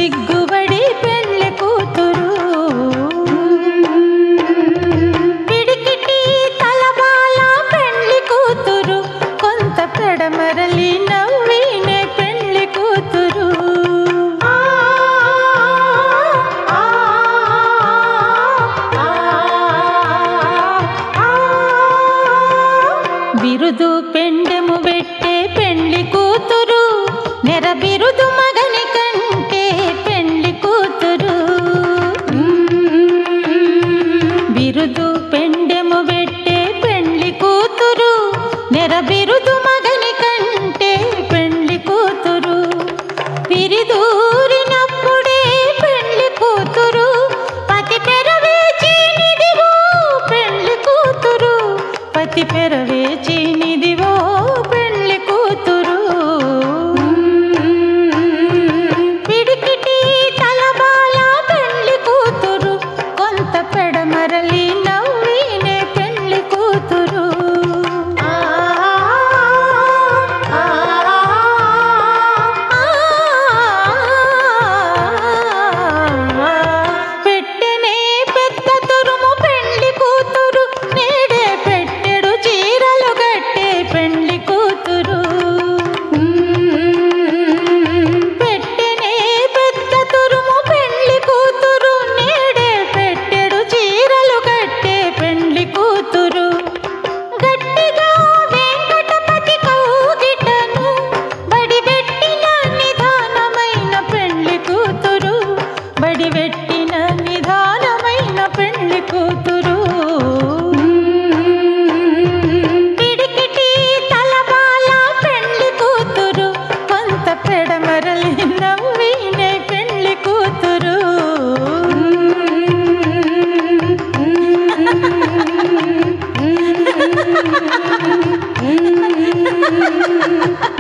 సిగ్గుబడి పెళ్లి కూతురు పిడికిటి తలబాల పెళ్లి కూతురు కొంత పెడమరలి నవ్వినే పెళ్లి కూతురు బిరుదు పెండెము పెట్టే పెళ్లి కూతురు నెర బిరుదు మగని కంటే పెళ్లి కూతురు బిరుదు పెండెము పెట్టే పెళ్లి కూతురు నెర బిరుదు మగని కంటే పెళ్లి కూతురు పిరిదూరినప్పుడే పెళ్లి కూతురు పతి పెరవేచినిదివో పెళ్లి కూతురు పతి పెరవేచినిదివో పెళ్లి కూతురు పిడికిటి తలబాల పెళ్లి కూతురు కొంత పెడమరలి నవ్వినే పెళ్లి కూతురు పెట్టెనే పెద్ద తురుము పెళ్లి కూతురు నేడే పెట్టెడు చీరలు గట్టే పెళ్లి కూతురు పెట్టెనే పెద్ద తురుము పెళ్లి కూతురు నేడే పెట్టెడు చీరలు గట్టే పెళ్లి కూతురు గట్టిగా వెంకటపతి కౌగిటను బడిబెట్టిన నిదానమైన పెళ్లి కూతురు బడిబెట్టిన నిదానమైన పెళ్లి కూతురు పిడికిటి తలబాల పెళ్లి కూతురు కొంత పెడమరలి నవ్వినే పెళ్లి కూతురు Mm-hmm.